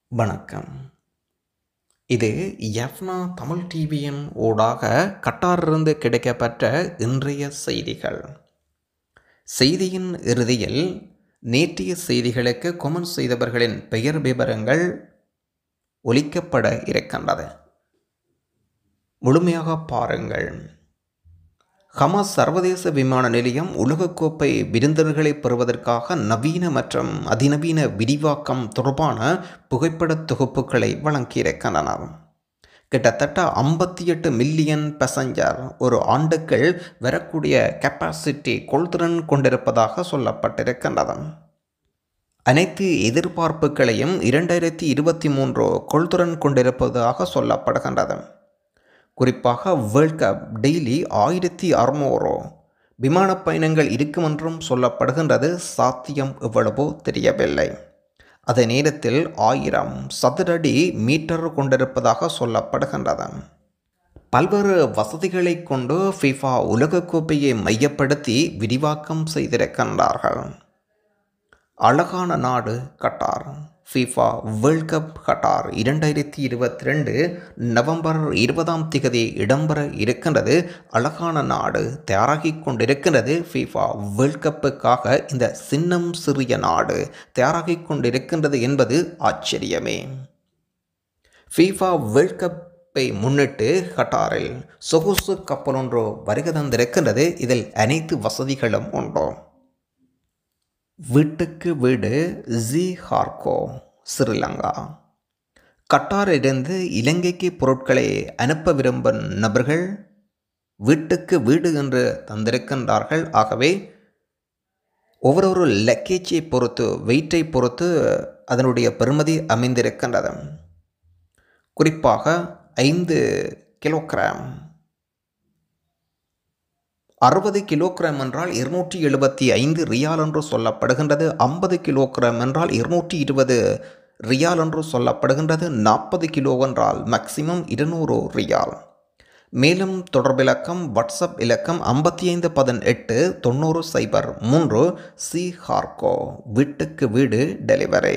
வணக்கம் இது எஃப்னா தமிழ் டிவியின் ஊடாக கட்டாரிலிருந்து கிடைக்கப்பெற்ற இன்றைய செய்திகள் செய்தியின் இறுதியில் நேற்றைய செய்திகளுக்கு கொமெண்ட் செய்தவர்களின் பெயர் விவரங்கள் ஒலிக்கப்பட இருக்கின்றது முழுமையாக பாருங்கள் ஹமாஸ் சர்வதேச விமான நிலையம் உலகக்கோப்பை விருந்தினர்களை பெறுவதற்காக நவீன மற்றும் அதிநவீன விரிவாக்கம் தொடர்பான புகைப்படத் தொகுப்புகளை வழங்கியிருக்கின்றன கிட்டத்தட்ட ஐம்பத்தி எட்டு மில்லியன் பேசஞ்சர் ஒரு ஆண்டுக்குள் வரக்கூடிய கெப்பாசிட்டி கொள்திறன் கொண்டிருப்பதாக சொல்லப்பட்டிருக்கின்றது அனைத்து எதிர்பார்ப்புகளையும் இரண்டாயிரத்தி இருபத்தி மூன்று கொள்திறன் கொண்டிருப்பதாக சொல்லப்படுகின்றது குறிப்பாக வேர்ல்ட் கப் டெய்லி ஆயிரத்தி அறுநூறு விமான பயணங்கள் இருக்கும் என்றும் சொல்லப்படுகின்றது சாத்தியம் எவ்வளவோ தெரியவில்லை அதே நேரத்தில் ஆயிரம் சதுரடி மீட்டர் கொண்டிருப்பதாக சொல்லப்படுகின்றது பல்வேறு வசதிகளை கொண்டு ஃபிஃபா உலகக்கோப்பையை மையப்படுத்தி விரிவாக்கம் செய்திருக்கின்றார்கள் அழகான நாடு Qatar FIFA World Cup Qatar இரண்டாயிரத்தி இருபத்தி ரெண்டு நவம்பர் இருபதாம் திகதி இடம்பெற இருக்கின்றது அழகான நாடு தயாராகி கொண்டிருக்கின்றது ஃபீஃபா வேர்ல்ட் கப்புக்காக இந்த சின்னம் சிறிய நாடு தயாராகி கொண்டிருக்கின்றது என்பது ஆச்சரியமே ஃபீஃபா வேர்ல்ட் கப்பை முன்னிட்டு கட்டாரில் சொகுசு கப்பல் ஒன்று வருகை தந்திருக்கின்றது இதில் அனைத்து வசதிகளும் உண்டு வீட்டுக்கு வீடு ஜி ஹார்கோ ஸ்ரீலங்கா கட்டாரிலிருந்து இலங்கைக்கு பொருட்களை அனுப்ப விரும்பும் நபர்கள் வீட்டுக்கு வீடு என்று தந்திருக்கின்றார்கள் ஆகவே ஒவ்வொரு லக்கேஜை பொறுத்து வெயிட்டை பொறுத்து அதனுடைய பெறுமதி அமைந்திருக்கின்றது குறிப்பாக ஐந்து கிலோகிராம் அறுபது கிலோகிராம் என்றால் இருநூற்றி எழுபத்தி ஐந்து ரியால் என்று சொல்லப்படுகின்றது ஐம்பது கிலோகிராம் என்றால் இருநூற்றி இருபது ரியால் என்று சொல்லப்படுகின்றது நாற்பது கிலோ என்றால் மேக்சிமம் இருநூறு ரியால் மேலும் தொடர்பிலக்கம் வாட்ஸ்அப் இலக்கம் ஐம்பத்தி ஐந்து பதினெட்டு தொண்ணூறு சைபர் மூன்று சி ஹார்கோ வீட்டுக்கு வீடு டெலிவரி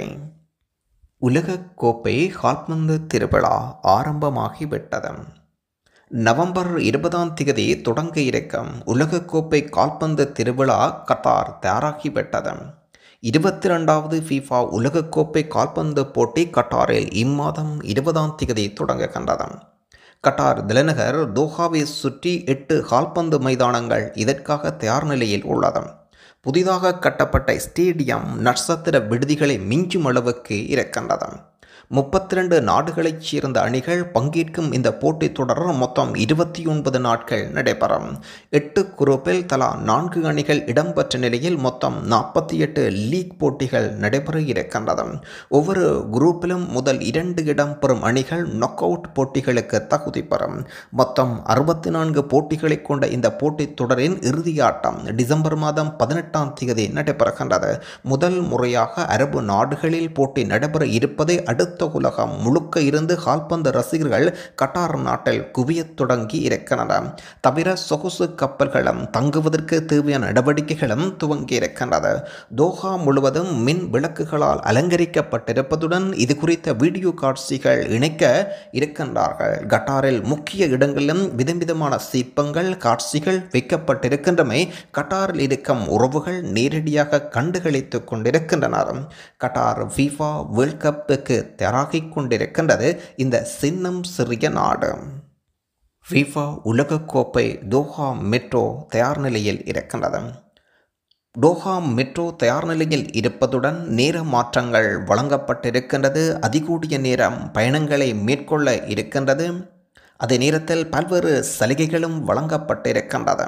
உலகக்கோப்பை கால்பந்து திருவிழா ஆரம்பமாகிவிட்டது நவம்பர் இருபதாம் தேதி தொடங்க இருக்கும் உலகக்கோப்பை கால்பந்து திருவிழா கட்டார் தயாராகிவிட்டது இருபத்தி ரெண்டாவது ஃபீஃபா உலகக்கோப்பை கால்பந்து போட்டி கட்டாரில் இம்மாதம் இருபதாம் தேதி தொடங்குகின்றது கட்டார் தலைநகர் தோஹாவை சுற்றி எட்டு கால்பந்து மைதானங்கள் இதற்காக தயார் நிலையில் உள்ளது புதிதாக கட்டப்பட்ட ஸ்டேடியம் நட்சத்திர விடுதிகளை மிஞ்சும் அளவுக்கு இருக்கின்றது முப்பத்தி ரெண்டு நாடுகளைச் சேர்ந்த அணிகள் பங்கேற்கும் இந்த போட்டித் தொடர் மொத்தம் இருபத்தி ஒன்பது நாட்கள் நடைபெறும் எட்டு குரூப்பில் தலா நான்கு அணிகள் இடம்பெற்ற நிலையில் மொத்தம் நாற்பத்தி எட்டு லீக் போட்டிகள் நடைபெற இருக்கின்றது ஒவ்வொரு குரூப்பிலும் முதல் இரண்டு இடம் பெறும் அணிகள் நொக் அவுட் போட்டிகளுக்கு தகுதி பெறும் மொத்தம் அறுபத்தி நான்கு போட்டிகளை கொண்ட இந்த போட்டித் தொடரின் இறுதியாட்டம் டிசம்பர் மாதம் பதினெட்டாம் தேதி நடைபெறுகின்றது முதல் முறையாக அரபு நாடுகளில் போட்டி நடைபெற இருப்பதை அடுத்த அடுத்த உலகம் முழுக்க இருந்து கால்பந்து ரசிகர்கள் கட்டார் நாட்டில் குவியத் தொடங்கி இருக்கின்றன தவிர சொகுசு கப்பல்களும் தங்குவதற்கு தேவையான நடவடிக்கைகளும் துவங்கி இருக்கின்றது தோஹா முழுவதும் மின் விளக்குகளால் அலங்கரிக்கப்பட்டிருப்பதுடன் இது குறித்த வீடியோ காட்சிகள் இணைக்க இருக்கின்றார்கள் கட்டாரில் முக்கிய இடங்களிலும் விதவிதமான சிற்பங்கள் காட்சிகள் வைக்கப்பட்டிருக்கின்றமை கட்டாரில் இருக்கும் உறவுகள் நேரடியாக கண்டுகளித்துக் கொண்டிருக்கின்றனர் கட்டார் ஃபீஃபா வேர்ல்ட் கப்புக்கு தயாராகிக் கொண்டிருக்கின்றது இந்த சின்னம் சிறிய நாடு ஃபீஃபா உலகக்கோப்பை தோஹா மெட்ரோ தயார் நிலையில் இருக்கின்றது டோஹா மெட்ரோ தயார் நிலையில் இருப்பதுடன் நேர மாற்றங்கள் வழங்கப்பட்டிருக்கின்றது அதிகூடிய நேரம் பயணங்களை மேற்கொள்ள இருக்கின்றது அதே நேரத்தில் பல்வேறு சலுகைகளும் வழங்கப்பட்டிருக்கின்றது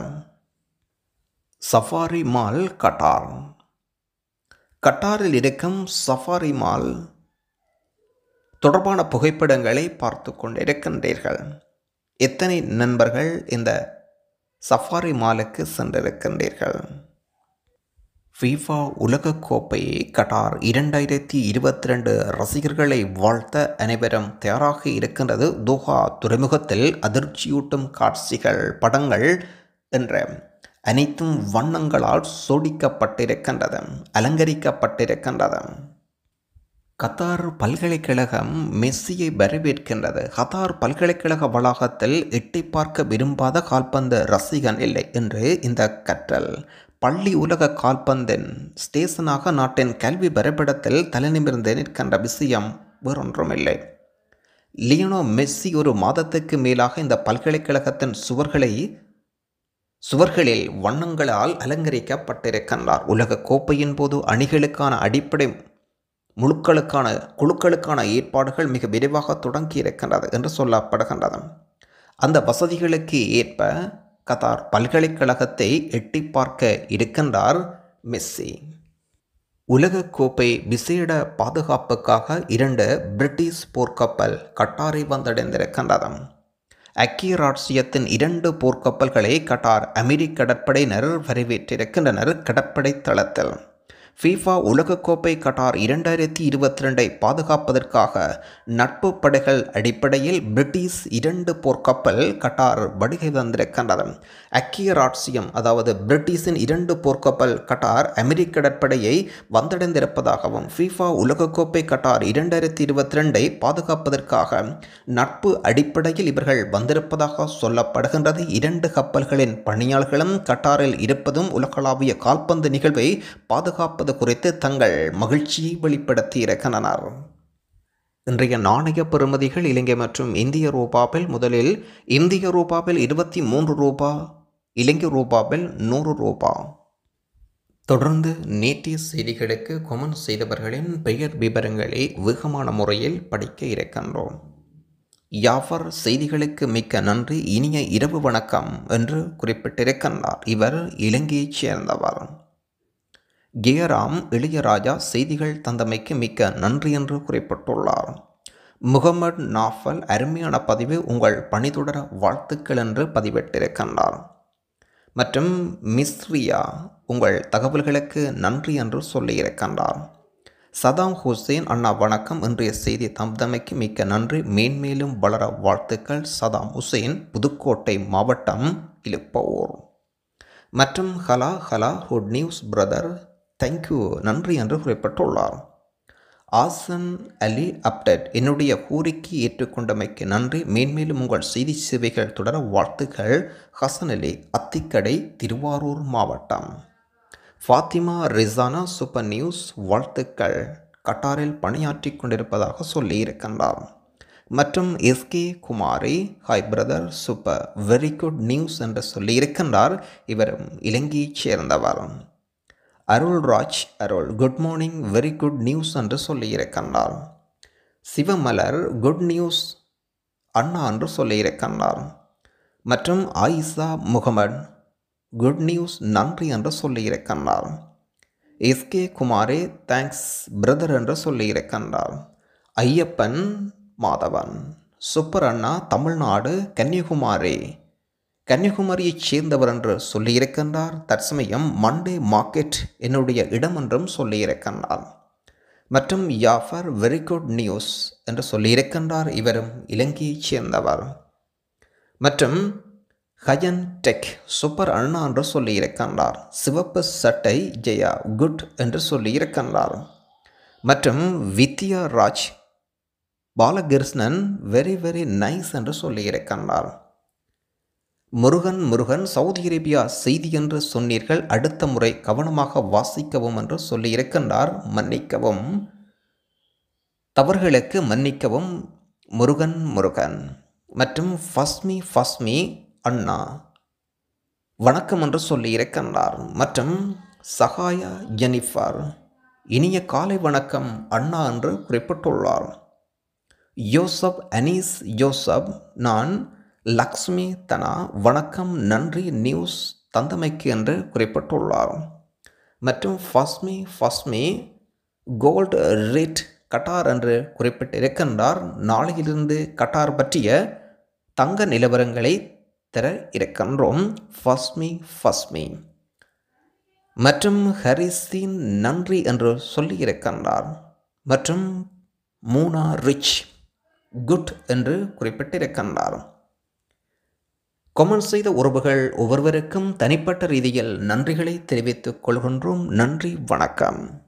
சஃபாரி மால் கட்டார் கட்டாரில் இருக்கும் சஃபாரி மால் தொடர்பான புகைப்படங்களை பார்த்து கொண்டிருக்கின்றீர்கள் எத்தனை நண்பர்கள் இந்த சஃபாரி மாலுக்கு சென்றிருக்கின்றீர்கள் ஃபீஃபா உலகக்கோப்பை கட்டார் இரண்டாயிரத்தி இருபத்தி ரெண்டு ரசிகர்களை வாழ்த்த அனைவரும் தயாராக இருக்கின்றது தோஹா துறைமுகத்தில் அதிர்ச்சியூட்டும் காட்சிகள் படங்கள் என்ற அனைத்தும் வண்ணங்களால் சோடிக்கப்பட்டிருக்கின்றது அலங்கரிக்கப்பட்டிருக்கின்றது கத்தார் பல்கலைக்கழகம் மெஸ்ஸியை வரவேற்கின்றது கத்தார் பல்கலைக்கழக வளாகத்தில் எட்டி பார்க்க விரும்பாத கால்பந்து ரசிகன் இல்லை என்று இந்த கற்றல் பள்ளி உலக கால்பந்தின் ஸ்டேஷனாக நாட்டின் கல்வி வரைபடத்தில் தலைநிமிர்ந்து நிற்கின்ற விஷயம் வேறொன்றுமில்லை லியோனோ மெஸ்ஸி ஒரு மாதத்துக்கு மேலாக இந்த பல்கலைக்கழகத்தின் சுவர்களை சுவர்களில் வண்ணங்களால் அலங்கரிக்கப்பட்டிருக்கின்றார் உலக கோப்பையின் போது அணிகளுக்கான அடிப்படை முழுக்களுக்கான குழுக்களுக்கான ஏற்பாடுகள் மிக விரைவாக தொடங்கி இருக்கின்றது என்று சொல்லப்படுகின்றது அந்த வசதிகளுக்கு ஏற்ப கத்தார் பல்கலைக்கழகத்தை எட்டி பார்க்க இருக்கின்றார் மெஸ்ஸி உலகக்கோப்பை விசேட பாதுகாப்புக்காக இரண்டு பிரிட்டிஷ் போர்க்கப்பல் கட்டாரை வந்தடைந்திருக்கின்றது ஐக்கிய ராட்சியத்தின் இரண்டு போர்க்கப்பல்களை கட்டார் அமெரிக்க கடற்படையினர் வரவேற்றிருக்கின்றனர் கடற்படை தளத்தில் ஃபீஃபா உலகக்கோப்பை கட்டார் இரண்டாயிரத்தி இருபத்தி ரெண்டை பாதுகாப்பதற்காக நட்பு படைகள் அடிப்படையில் பிரிட்டிஷ் இரண்டு போர்க்கப்பல் கட்டார் வருகை வந்திருக்கின்றது ஐக்கிய ராட்சியம் அதாவது பிரிட்டிஷின் இரண்டு போர்க்கப்பல் கட்டார் அமெரிக்க கடற்படையை வந்தடைந்திருப்பதாகவும் ஃபீஃபா உலகக்கோப்பை கட்டார் இரண்டாயிரத்தி இருபத்தி ரெண்டை பாதுகாப்பதற்காக நட்பு அடிப்படையில் இவர்கள் வந்திருப்பதாக சொல்லப்படுகின்றது இரண்டு கப்பல்களின் பணியாளர்களும் கட்டாரில் இருப்பதும் உலகளாவிய கால்பந்து நிகழ்வை பாதுகாப்பது குறித்து தங்கள் மகிழ்ச்சியை வெளிப்படுத்தி இருக்கின்றனர் இன்றைய நாணய பெறுமதிகள் இலங்கை மற்றும் இந்திய ரூபாவில் முதலில் இந்திய ரூபாவில் இருபத்தி மூன்று ரூபா இலங்கை ரூபாவில் நூறு ரூபா தொடர்ந்து நேற்றைய செய்திகளுக்கு கொமெண்ட் செய்தவர்களின் பெயர் விவரங்களை வேகமான முறையில் படிக்க இருக்கின்றோம் யாவர் செய்திகளுக்கு மிக்க நன்றி இனிய இரவு வணக்கம் என்று குறிப்பிட்டிருக்கின்றார் இவர் இலங்கையைச் சேர்ந்தவர் ஜெயராம் இளையராஜா செய்திகள் தந்தமைக்கு மிக்க நன்றி என்று குறிப்பிட்டுள்ளார் முகமது நாஃபல் அருமையான பதிவு உங்கள் பணி தொடர வாழ்த்துக்கள் என்று பதிவிட்டிருக்கின்றார் மற்றும் மிஸ்ரியா உங்கள் தகவல்களுக்கு நன்றி என்று சொல்லியிருக்கின்றார் சதாம் ஹுசேன் அண்ணா வணக்கம் இன்றைய செய்தி தந்தமைக்கு மிக்க நன்றி மேன்மேலும் வளர வாழ்த்துக்கள் சதாம் ஹுசேன் புதுக்கோட்டை மாவட்டம் இழுப்பவூர் மற்றும் ஹலா ஹலா ஹுட் நியூஸ் பிரதர் தேங்க்யூ நன்றி என்று குறிப்பிட்டுள்ளார் ஆசன் அலி அப்டேட் என்னுடைய கோரிக்கை ஏற்றுக்கொண்டமைக்கு நன்றி மேன்மேலும் உங்கள் செய்தி சேவைகள் தொடர வாழ்த்துக்கள் ஹசன் அலி அத்திக்கடை திருவாரூர் மாவட்டம் ஃபாத்திமா ரிசானா சூப்பர் நியூஸ் வாழ்த்துக்கள் கட்டாரில் பணியாற்றி கொண்டிருப்பதாக சொல்லி இருக்கின்றார் மற்றும் S K Kumari hi brother super very good news என்று சொல்லி இருக்கின்றார் இவரும் இலங்கையைச் சேர்ந்தவர் Arulraj Arul good morning very good news என்று சொல்லியிருக்கின்றார் சிவமலர் குட் நியூஸ் அண்ணா என்று சொல்லியிருக்கின்றார் மற்றும் ஆயிஷா முகமது குட் நியூஸ் நன்றி என்று சொல்லியிருக்கின்றார் எஸ்கே குமாரே தேங்க்ஸ் பிரதர் என்று சொல்லியிருக்கின்றார் ஐயப்பன் மாதவன் சூப்பர் அண்ணா தமிழ்நாடு கன்னியாகுமரி கன்னியாகுமரியைச் சேர்ந்தவர் என்று சொல்லியிருக்கின்றார் தற்சமயம் மண்டே மார்க்கெட் என்னுடைய இடம் என்றும் சொல்லியிருக்கின்றார் மற்றும் யாஃபர் வெரி குட் நியூஸ் என்று சொல்லியிருக்கின்றார் இவரும் இலங்கையைச் சேர்ந்தவர் மற்றும் ஹயன் டெக் சூப்பர் அண்ணா என்று சொல்லியிருக்கின்றார் சிவப்பு சட்டை ஜெயா குட் என்று சொல்லியிருக்கின்றார் மற்றும் Vidya Raj Balakrishnan very very nice என்று சொல்லியிருக்கின்றார் முருகன் முருகன் சவுதி அரேபியா செய்தி என்று சொன்னீர்கள் அடுத்த முறை கவனமாக வாசிக்கவும் என்று சொல்லியிருக்கின்றார் மன்னிக்கவும் தவறுகளுக்கு மன்னிக்கவும் முருகன் முருகன் மற்றும் ஃபஸ்மி ஃபஸ்மி அண்ணா வணக்கம் என்று சொல்லியிருக்கின்றார் மற்றும் சகாய ஜெனிஃபர் இனிய காலை வணக்கம் அண்ணா என்று குறிப்பிட்டுள்ளார் யோசப் அனீஸ் யோசப் நான் லக்ஷ்மி தனா வணக்கம் நன்றி நியூஸ் தந்தமைக்கு என்று குறிப்பிட்டுள்ளார் மற்றும் Fasmi Fasmi gold rate Qatar என்று குறிப்பிட்டிருக்கின்றார் நாளையிலிருந்து கட்டார் பற்றிய தங்க நிலவரங்களை தர இருக்கின்றோம் ஃபஸ்மி ஃபஸ்மி மற்றும் ஹரிசின் நன்றி என்று சொல்லியிருக்கின்றார் மற்றும் மூனா ரிச் குட் என்று குறிப்பிட்டிருக்கின்றார் கொமெண்ட் செய்த உறவுகள் ஒவ்வொருவருக்கும் தனிப்பட்ட ரீதியில் நன்றிகளை தெரிவித்துக் கொள்கின்றோம் நன்றி வணக்கம்